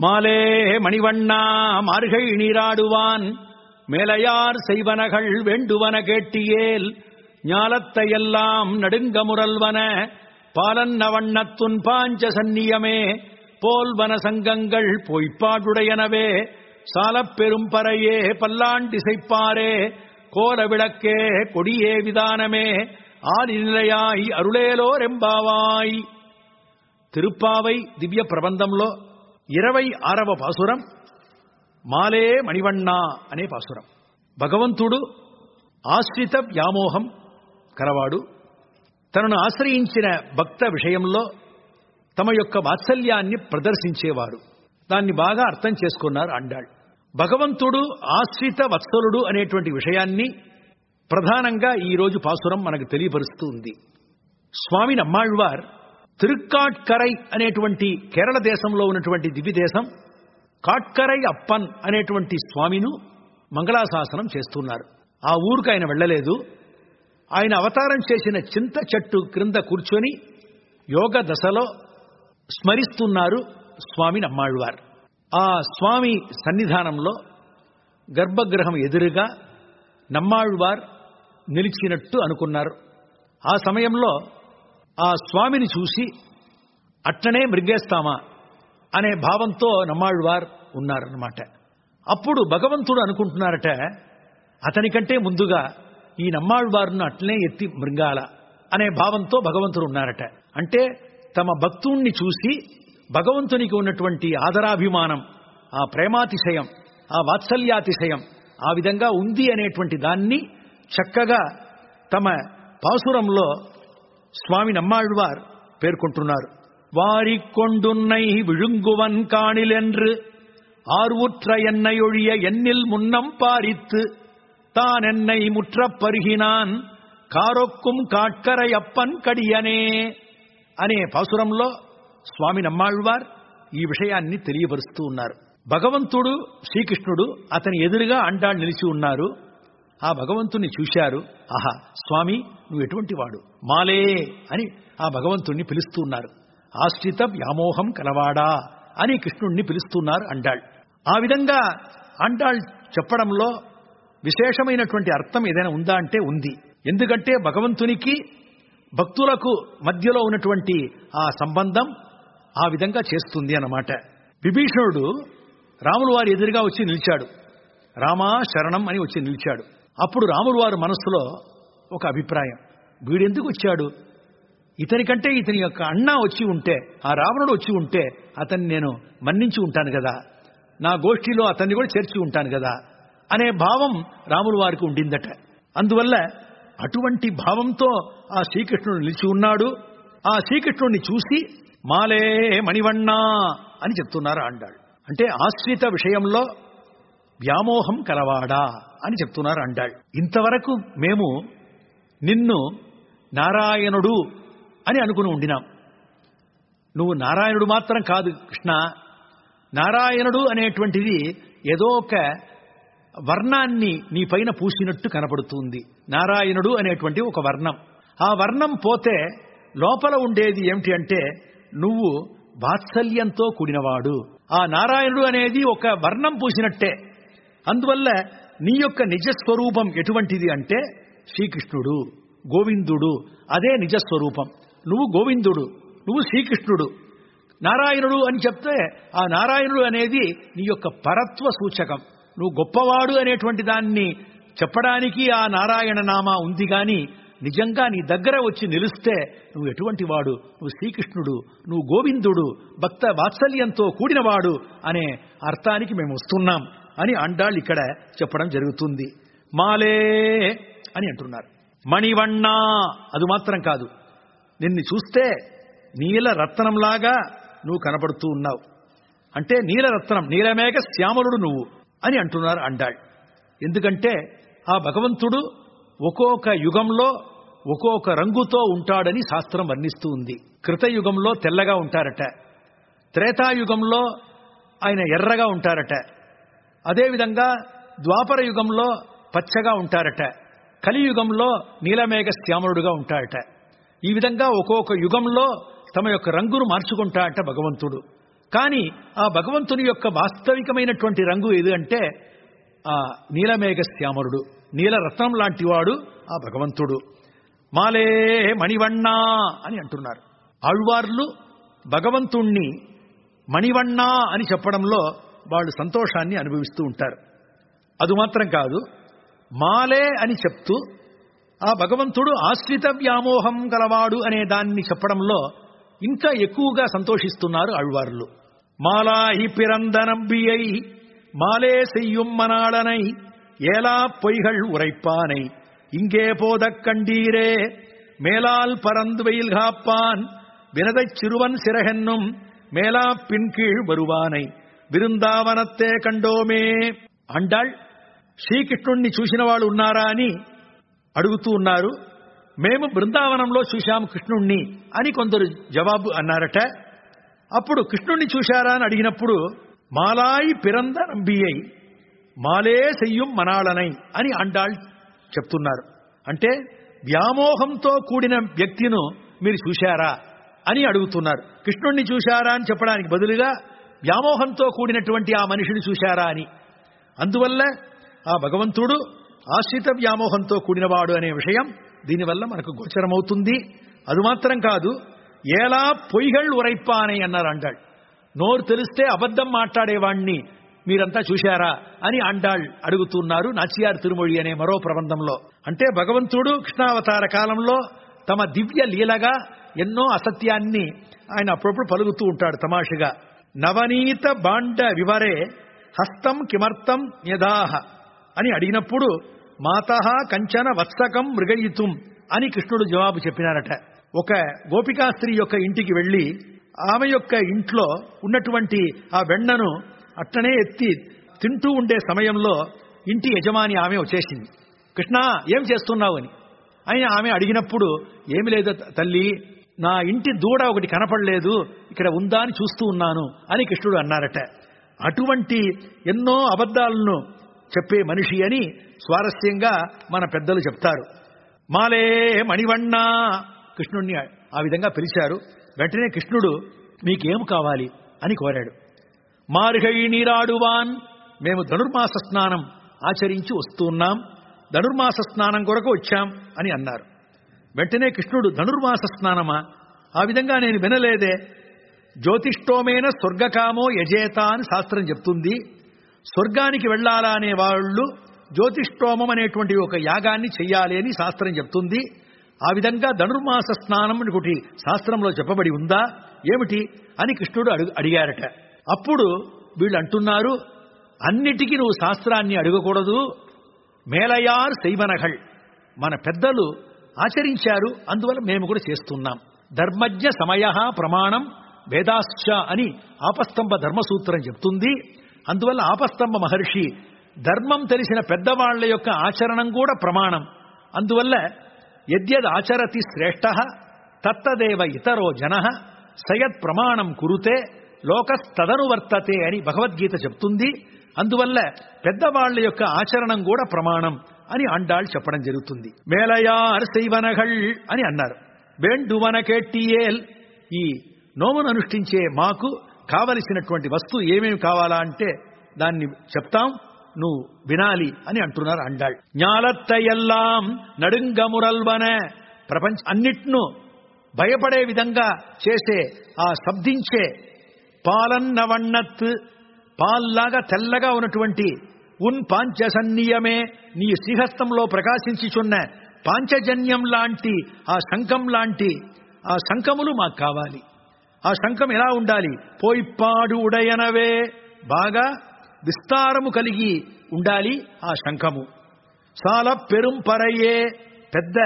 மாலே மணிவண்ணா மார்கை நீராடுவான் மேலையார் செய்வனகள் வேண்டுவன கேட்டியேல் ஞாலத்தையெல்லாம் நடுங்க முரல்வன பாலன்ன வண்ணத்துன் பாஞ்ச சந்நியமே போல்வன சங்கங்கள் பொய்ப்பாடுடையனவே சாலப் பெரும் பறையே பல்லாண்டிசைப்பாரே கோல விளக்கே கொடியே விதானமே ஆதிநிலையாய் అరుళేలోరెంబావాయ్ తిరుప్పావై దివ్య ప్రబంధంలో ఇరవై ఆరవ పాసురం మాలే మణివన్నా అనే పాసురం భగవంతుడు ఆశ్రిత వ్యామోహం కలవాడు తనను ఆశ్రయించిన భక్త విషయంలో తమ యొక్క వాత్సల్యాన్ని ప్రదర్శించేవాడు దాన్ని బాగా అర్థం చేసుకున్నారు అండాళ్ భగవంతుడు ఆశ్రిత వత్సలుడు అనేటువంటి విషయాన్ని ప్రధానంగా ఈ రోజు పాసురం మనకు తెలియపరుస్తూ ఉంది స్వామి నమ్మాళ్వార్ తిరుక్కాట్కరై అనేటువంటి కేరళ దేశంలో ఉన్నటువంటి దివ్య దేశం కాట్కరై అప్పన్ అనేటువంటి స్వామిను మంగళాశాసనం చేస్తున్నారు ఆ ఊరికి ఆయన వెళ్ళలేదు ఆయన అవతారం చేసిన చింత చెట్టు క్రింద కూర్చొని యోగ దశలో స్మరిస్తున్నారు స్వామి నమ్మాళ్వార్ ఆ స్వామి సన్నిధానంలో గర్భగృహం ఎదురుగా నమ్మాళ్వార్ నిలిచినట్టు అనుకున్నారు ఆ సమయంలో ఆ స్వామిని చూసి అట్లనే మృగేస్తామా అనే భావంతో నమ్మాళ్వార్ ఉన్నారన్నమాట అప్పుడు భగవంతుడు అనుకుంటున్నారట అతనికంటే ముందుగా ఈ నమ్మాళ్వారును అట్లనే ఎత్తి మృంగాల అనే భావంతో భగవంతుడు ఉన్నారట అంటే తమ భక్తుణ్ణి చూసి భగవంతునికి ఉన్నటువంటి ఆదరాభిమానం ఆ ప్రేమాతిశయం ఆ వాత్సల్యాతిశయం ఆ విధంగా ఉంది అనేటువంటి దాన్ని చక్కగా తమ పాసురంలో స్వామి నమ్మాళ్వార్ పేర్కొంటున్నారు వారి కొండున్నై విழுங்குவன் காணிலென்று ஆர்வுற்ற என்னை ஒழிய எண்ணில் முன்னம் பாரித்து தான் என்னை முற்றப் పరుగినాన్ కారొక్కుం కాట్కరయప్పన్ కడియనే అనే పాసురంలో స్వామి నమ్మాళ్వార్ ఈ విషయాన్ని తెలియపరుస్తూ ఉన్నారు భగవంతుడు శ్రీకృష్ణుడు అతని ఎదురుగా అంటాడు నిలిచి ఉన్నారు ఆ భగవంతుణ్ణి చూశారు ఆహా స్వామి నువ్వు ఎటువంటి వాడు మాలే అని ఆ భగవంతుణ్ణి పిలుస్తూ ఉన్నారు ఆశ్రిత వ్యామోహం కలవాడా అని కృష్ణుణ్ణి పిలుస్తున్నారు అండాళ్ ఆ విధంగా అండాళ్ చెప్పడంలో విశేషమైనటువంటి అర్థం ఏదైనా ఉందా అంటే ఉంది ఎందుకంటే భగవంతునికి భక్తులకు మధ్యలో ఉన్నటువంటి ఆ సంబంధం ఆ విధంగా చేస్తుంది అన్నమాట విభీషణుడు రాములు వారి ఎదురుగా వచ్చి నిలిచాడు రామా శరణం అని వచ్చి నిలిచాడు అప్పుడు రాములు వారి మనస్సులో ఒక అభిప్రాయం వీడెందుకు వచ్చాడు ఇతని కంటే ఇతని యొక్క అన్న వచ్చి ఉంటే ఆ రావణుడు వచ్చి ఉంటే అతన్ని నేను మన్నించి ఉంటాను కదా నా గోష్ఠిలో అతన్ని కూడా చేర్చి ఉంటాను కదా అనే భావం రాములు వారికి ఉండిందట అందువల్ల అటువంటి భావంతో ఆ శ్రీకృష్ణుడు నిలిచి ఉన్నాడు ఆ శ్రీకృష్ణుడిని చూసి మాలే మణివన్నా అని చెప్తున్నారు అండాడు అంటే ఆశ్రిత విషయంలో వ్యామోహం కలవాడా అని చెప్తున్నారు అండాడు ఇంతవరకు మేము నిన్ను నారాయణుడు అని అనుకుని ఉండినాం నువ్వు నారాయణుడు మాత్రం కాదు కృష్ణ నారాయణుడు అనేటువంటిది ఏదో ఒక వర్ణాన్ని నీ పైన పూసినట్టు కనపడుతుంది నారాయణుడు అనేటువంటి ఒక వర్ణం ఆ వర్ణం పోతే లోపల ఉండేది ఏమిటి అంటే నువ్వు వాత్సల్యంతో కూడినవాడు ఆ నారాయణుడు అనేది ఒక వర్ణం పూసినట్టే అందువల్ల నీ యొక్క నిజస్వరూపం ఎటువంటిది అంటే శ్రీకృష్ణుడు గోవిందుడు అదే నిజస్వరూపం నువ్వు గోవిందుడు నువ్వు శ్రీకృష్ణుడు నారాయణుడు అని చెప్తే ఆ నారాయణుడు అనేది నీ యొక్క పరత్వ సూచకం నువ్వు గొప్పవాడు అనేటువంటి దాన్ని చెప్పడానికి ఆ నారాయణ నామ ఉంది గాని నిజంగా నీ దగ్గర వచ్చి నిలిస్తే నువ్వు ఎటువంటి వాడు నువ్వు శ్రీకృష్ణుడు నువ్వు గోవిందుడు భక్త వాత్సల్యంతో కూడినవాడు అనే అర్థానికి మేము వస్తున్నాం అని అండాళ్ళు ఇక్కడ చెప్పడం జరుగుతుంది మాలే అని అంటున్నారు మణివన్నా అది మాత్రం కాదు నిన్ను చూస్తే నీల రత్నంలాగా నువ్వు కనపడుతూ ఉన్నావు అంటే నీలరత్నం నీలమేఘ శ్యామలుడు నువ్వు అని అంటున్నారు అండాళ్ ఎందుకంటే ఆ భగవంతుడు ఒక్కొక్క యుగంలో ఒక్కొక్క రంగుతో ఉంటాడని శాస్త్రం వర్ణిస్తూ ఉంది కృతయుగంలో తెల్లగా ఉంటారట త్రేతాయుగంలో ఆయన ఎర్రగా ఉంటారట అదేవిధంగా ద్వాపర యుగంలో పచ్చగా ఉంటారట కలియుగంలో నీలమేఘ శ్యామలుడుగా ఉంటాడట ఈ విధంగా ఒక్కొక్క యుగంలో తమ యొక్క రంగును మార్చుకుంటాడట భగవంతుడు కానీ ఆ భగవంతుని యొక్క వాస్తవికమైనటువంటి రంగు ఏది అంటే ఆ నీలమేఘ శ్యామరుడు నీలరత్నం లాంటి వాడు ఆ భగవంతుడు మాలే మణివண்ணా అని అంటున్నారు ఆళ్వార్లు భగవంతుణ్ణి మణివண்ணా అని చెప్పడంలో వాళ్ళు సంతోషాన్ని అనుభవిస్తూ ఉంటారు అది మాత్రం కాదు మాలే అని చెప్తూ ఆ భగవంతుడు ఆశ్రిత వ్యామోహం గలవాడు అనే దాన్ని చెప్పడంలో ఇంకా ఎక్కువగా సంతోషిస్తున్నారు ఆళ్వార్లు మాలాయి పిరందనம்பிయై மாலே செய்யும் மணாளனை ஏலா பொய்கள் உரைப்பானை இங்கே போதக் கண்டீரே மேலால் பறந்து வெயில் காப்பான் வினதைச் சிறுவன் சிறகென்னும் மேலா பின் கீழ் வருவானை విరుందావనత్తే కండోమే అండాళ్ శ్రీకృష్ణుణ్ణి చూసిన వాళ్ళు ఉన్నారా అని అడుగుతూ ఉన్నారు మేము బృందావనంలో చూశాము కృష్ణుణ్ణి అని కొందరు జవాబు అన్నారట అప్పుడు కృష్ణుణ్ణి చూశారా అని అడిగినప్పుడు మాలాయి పిరంద నంబియై మాలే సెయ్యం మనాళనై అని అండాళ్ చెప్తున్నారు అంటే వ్యామోహంతో కూడిన వ్యక్తిను మీరు చూశారా అని అడుగుతున్నారు కృష్ణుణ్ణి చూశారా అని చెప్పడానికి బదులుగా వ్యామోహంతో కూడినటువంటి ఆ మనిషిని చూశారా అని అందువల్ల ఆ భగవంతుడు ఆశ్రిత వ్యామోహంతో కూడినవాడు అనే విషయం దీనివల్ల మనకు గోచరమవుతుంది అది మాత్రం కాదు ఏలా పొయ్యిகள் ఉరైపానై అన్నారు అంటాడు నోరు తెలిస్తే అబద్ధం మాట్లాడేవాణ్ణి మీరంతా చూశారా అని అండాళ్ అడుగుతున్నారు నాచియార్ తిరుమొഴി అనే మరో ప్రబంధంలో అంటే భగవంతుడు కృష్ణావతార కాలంలో తమ దివ్య లీలగా ఎన్నో అసత్యాన్ని ఆయన అప్పుడప్పుడు పలుకుతూ ఉంటాడు తమాషగా నవనీత బాండ వివరే హస్తం కిమర్థం యదాహ అని అడిగినప్పుడు మాత కంచన వత్సకం మృగయితుం అని కృష్ణుడు జవాబు చెప్పినారట ఒక గోపికా స్త్రీ యొక్క ఇంటికి వెళ్లి ఆమె యొక్క ఇంట్లో ఉన్నటువంటి ఆ వెన్నను అట్టనే ఎత్తి తింటూ ఉండే సమయంలో ఇంటి యజమాని ఆమె వచ్చేసింది కృష్ణ ఏం చేస్తున్నావు అని ఆయన ఆమె అడిగినప్పుడు ఏమి లేదు తల్లి నా ఇంటి దూడ ఒకటి కనపడలేదు ఇక్కడ ఉందా అని చూస్తూ ఉన్నాను అని కృష్ణుడు అన్నారట అటువంటి ఎన్నో అబద్ధాలను చెప్పే మనిషి అని స్వారస్యంగా మన పెద్దలు చెప్తారు మాలే మణివಣ್ణ కృష్ణుణ్ణి ఆ విధంగా పిలిచారు వెంటనే కృష్ణుడు మీకేం కావాలి అని కోరాడు మార్గై నీరాడువాన్ మేము ధనుర్మాస స్నానం ఆచరించి వస్తున్నాం ధనుర్మాస స్నానం కొరకు వచ్చాం అని అన్నారు వెంటనే కృష్ణుడు ధనుర్మాస స్నానమా ఆ విధంగా నేను వినలేదే జ్యోతిష్టోమైన స్వర్గకామో యజేత అని శాస్త్రం చెప్తుంది స్వర్గానికి వెళ్ళాలా అనే వాళ్ళు జ్యోతిష్టోమం అనేటువంటి ఒక యాగాన్ని చెయ్యాలి అని శాస్త్రం చెప్తుంది ఆ విధంగా ధనుర్మాస స్నానం అని ఒకటి శాస్త్రంలో చెప్పబడి ఉందా ఏమిటి అని కృష్ణుడు అడుగు అడిగారట అప్పుడు వీళ్ళు అంటున్నారు అన్నిటికీ నువ్వు శాస్త్రాన్ని అడగకూడదు మేలయార్ శైవనగళ్ మన పెద్దలు ఆచరించారు అందువల్ల మేము కూడా చేస్తున్నాం ధర్మజ్ఞ సమయ ప్రమాణం వేదాశ్చ అని ఆపస్తంభ ధర్మసూత్రం చెప్తుంది అందువల్ల ఆపస్తంభ మహర్షి ధర్మం తెలిసిన పెద్దవాళ్ల యొక్క ఆచరణం కూడా ప్రమాణం అందువల్ల యద్యద్ ఆచరతి శ్రేష్ఠ తత్తదేవ ఇతరో జన సయత్ ప్రమాణం కురుతే లోకస్తదను వర్తతే అని భగవద్గీత చెప్తుంది అందువల్ల పెద్దవాళ్ల యొక్క ఆచరణం కూడా ప్రమాణం అని అండాళ్ళు చెప్పడం జరుగుతుంది మేలయార్ శైవనగళ్ అని అన్నారు వేండువన కేట్టియేల్ ఈ నోమును అనుష్ఠించే మాకు కావలసినటువంటి వస్తువు ఏమేమి కావాలా అంటే దాన్ని చెప్తాం నువ్వు వినాలి అని అంటున్నారు అండాళ్ ஞாலத்தையெல்லாம் నడుంగమురల్వన ప్రపంచ అన్నిట్ను భయపడే విధంగా చేసే ఆ శబ్దించే పాలన్నవన్నత్ పాల్లాగా తెల్లగా ఉన్నటువంటి ఉన్ పాంచసన్నియమే నీ శ్రీహస్తంలో ప్రకాశించుచున్న పాంచజన్యం లాంటి ఆ శంఖం లాంటి ఆ శంఖములు మాకు కావాలి ఆ శంఖం ఎలా ఉండాలి పోయిప్పాడు ఉడయనవే బాగా విస్తారము కలిగి ఉండాలి ఆ శంఖము చాలా పెరుంపరయ్యే పెద్ద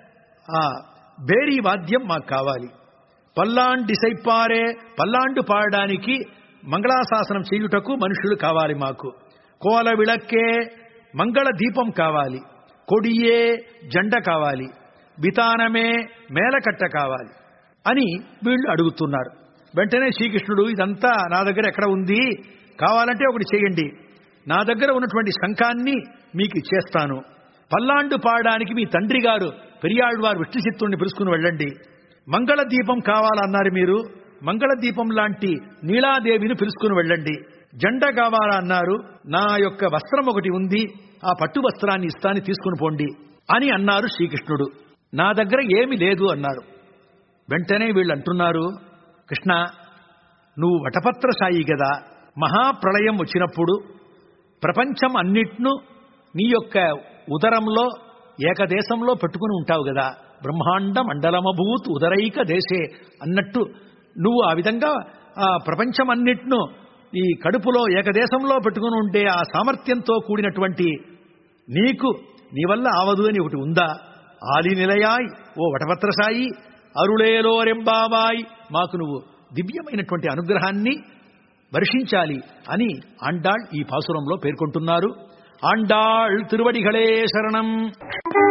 ఆ బేరీ వాద్యం మాకు కావాలి పల్లాండి సైపారే పల్లాండు పాడడానికి మంగళాశాసనం చేయుటకు మనుషులు కావాలి మాకు కోల విళక్కే మంగళ దీపం కావాలి కొడియే జెండ కావాలి వితానమే మేలకట్ట కావాలి అని వీళ్ళు అడుగుతున్నారు వెంటనే శ్రీకృష్ణుడు ఇదంతా నా దగ్గర ఎక్కడ ఉంది కావాలంటే ఒకటి చేయండి నా దగ్గర ఉన్నటువంటి శంఖాన్ని మీకు ఇచ్చేస్తాను పల్లాండు పాడడానికి మీ తండ్రి గారు పెరియాళ్ళు వారు విష్ణు చిత్తుడిని పిలుచుకుని వెళ్ళండి మంగళ దీపం కావాలన్నారు మీరు మంగళ దీపం లాంటి నీలాదేవిని పిలుచుకుని వెళ్ళండి జెండ కావాలా అన్నారు నా యొక్క వస్త్రం ఒకటి ఉంది ఆ పట్టు వస్త్రాన్ని ఇస్తాను తీసుకుని పోండి అని అన్నారు శ్రీకృష్ణుడు నా దగ్గర ఏమి లేదు అన్నారు వెంటనే వీళ్ళు అంటున్నారు కృష్ణ నువ్వు వటపత్రసాయి కదా మహాప్రళయం వచ్చినప్పుడు ప్రపంచం అన్నిట్ను నీ యొక్క ఉదరంలో ఏకదేశంలో పెట్టుకుని ఉంటావు కదా బ్రహ్మాండ మండలమభూత్ ఉదరైక దేశే అన్నట్టు నువ్వు ఆ విధంగా ఆ ప్రపంచం అన్నిట్ను ఈ కడుపులో ఏకదేశంలో పెట్టుకుని ఉంటే ఆ సామర్థ్యంతో కూడినటువంటి నీకు నీ వల్ల ఆవదు అని ఒకటి ఉందా ఆలి నిలయాయ్ ఓ వటపత్రసాయి అరుళేలోరెంబావాయ్ మాకు నువ్వు దివ్యమైనటువంటి అనుగ్రహాన్ని వర్షించాలి అని ఆండాళ్ ఈ పాసురంలో పేర్కొంటున్నారు ఆండాళ్ తిరువడిகளே శరణం